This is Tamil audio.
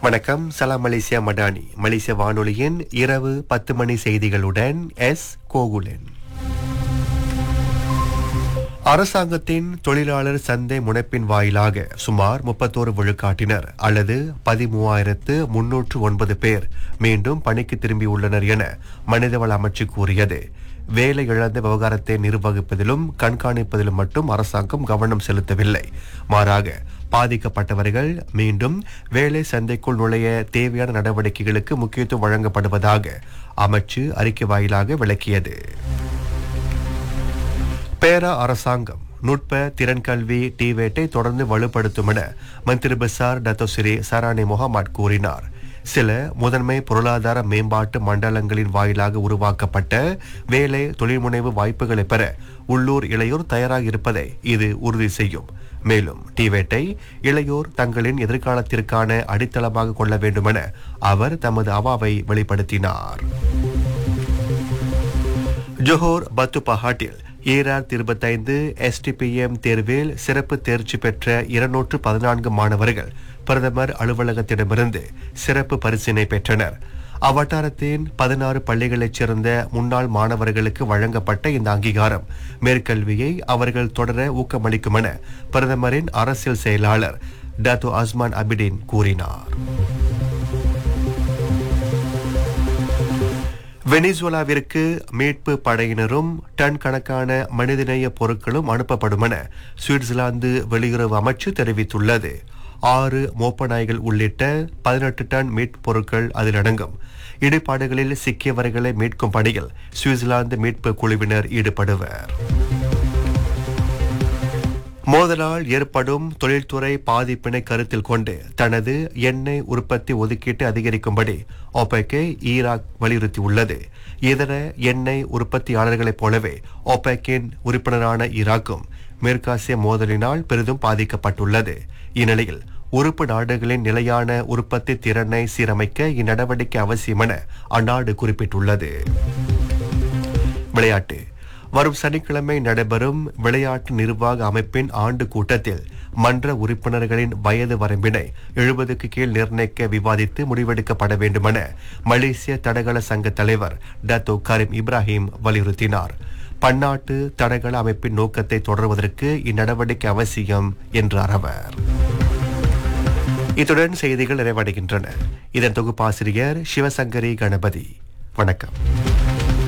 வணக்கம் சலாம் மலேசியா மடானி மலேசிய வானொலியின் இரவு பத்து மணி செய்திகளுடன் எஸ் கோகுலன் அரசாங்கத்தின் தொழிலாளர் சந்தை முனைப்பின் வாயிலாக சுமார் முப்பத்தோரு விழுக்காட்டினர் அல்லது பதிமூவாயிரத்து முன்னூற்று ஒன்பது பேர் மீண்டும் பணிக்கு திரும்பியுள்ளனர் என மனிதவள அமைச்சு கூறியது வேலை இழந்த விவகாரத்தை நிர்வகிப்பதிலும் கண்காணிப்பதிலும் மட்டும் அரசாங்கம் கவனம் செலுத்தவில்லை மாறாக பாதிக்கப்பட்டவர்கள் மீண்டும் வேலை சந்தைக்குள் நுழைய தேவையான நடவடிக்கைகளுக்கு முக்கியத்துவம் வழங்கப்படுவதாக அமைச்சு அறிக்கை வாயிலாக விளக்கியது பேரா அரசாங்கம் நுட்ப திறன் கல்வி டிவேட்டை தொடர்ந்து வலுப்படுத்தும் என மந்திரி பசார் டத்தோசிரி சரானி முகமது கூறினார் சில முதன்மை பொருளாதார மேம்பாட்டு மண்டலங்களின் வாயிலாக உருவாக்கப்பட்ட வேலை தொழில்முனைவு வாய்ப்புகளை பெற உள்ளூர் இளையோர் தயாராக இருப்பதை இது உறுதி செய்யும் மேலும் டிவேட்டை இளையோர் தங்களின் எதிர்காலத்திற்கான அடித்தளமாக கொள்ள வேண்டுமென அவர் தமது அவாவை வெளிப்படுத்தினார் ஜோஹோர் பத்து பஹாட்டில் ஈரார் இருபத்தைந்து எஸ்டிபிஎம் தேர்வில் சிறப்பு தேர்ச்சி பெற்ற இருநூற்று பதினான்கு மாணவர்கள் பிரதமர் அலுவலகத்திடமிருந்து சிறப்பு பரிசினை பெற்றனர் அவ்வட்டாரத்தின் பதினாறு பள்ளிகளைச் சேர்ந்த முன்னாள் மாணவர்களுக்கு வழங்கப்பட்ட இந்த அங்கீகாரம் மேற்கல்வியை அவர்கள் தொடர ஊக்கமளிக்கும் என பிரதமரின் அரசியல் செயலாளர் டாத்து அஸ்மான் அபிடின் கூறினார் வெனிசுலாவிற்கு மீட்பு படையினரும் டன் கணக்கான மனிதநேய பொருட்களும் அனுப்பப்படும் என சுவிட்சர்லாந்து வெளியுறவு அமைச்சு தெரிவித்துள்ளது ஆறு மோப்ப நாய்கள் உள்ளிட்ட பதினெட்டு டன் மீட்பு பொருட்கள் அதில் அடங்கும் இடிபாடுகளில் சிக்கியவர்களை மீட்கும் பணியில் சுவிட்சர்லாந்து மீட்பு குழுவினர் ஈடுபடுவர் மோதலால் ஏற்படும் தொழில்துறை பாதிப்பினை கருத்தில் கொண்டு தனது எண்ணெய் உற்பத்தி ஒதுக்கீட்டை அதிகரிக்கும்படி ஒபெக்கை ஈராக் வலியுறுத்தியுள்ளது இதர எண்ணெய் உற்பத்தியாளர்களைப் போலவே ஒபெக்கின் உறுப்பினரான ஈராக்கும் மேற்காசிய மோதலினால் பெரிதும் பாதிக்கப்பட்டுள்ளது இந்நிலையில் உறுப்பு நாடுகளின் நிலையான உற்பத்தி திறனை சீரமைக்க இந்நடவடிக்கை அவசியம் என அந்நாடு குறிப்பிட்டுள்ளது விளையாட்டு வரும் சனிக்கிழமை நடைபெறும் விளையாட்டு நிர்வாக அமைப்பின் ஆண்டு கூட்டத்தில் மன்ற உறுப்பினர்களின் வயது வரம்பினை எழுபதுக்கு கீழ் நிர்ணயிக்க விவாதித்து முடிவெடுக்கப்பட வேண்டுமென மலேசிய தடகள சங்க தலைவர் டத்தோ கரீம் இப்ராஹிம் வலியுறுத்தினார் பன்னாட்டு தடகள அமைப்பின் நோக்கத்தை தொடர்வதற்கு இந்நடவடிக்கை அவசியம் என்றார் அவர் இத்துடன் செய்திகள் நிறைவடைகின்றன இதன் தொகுப்பாசிரியர் சிவசங்கரி கணபதி வணக்கம்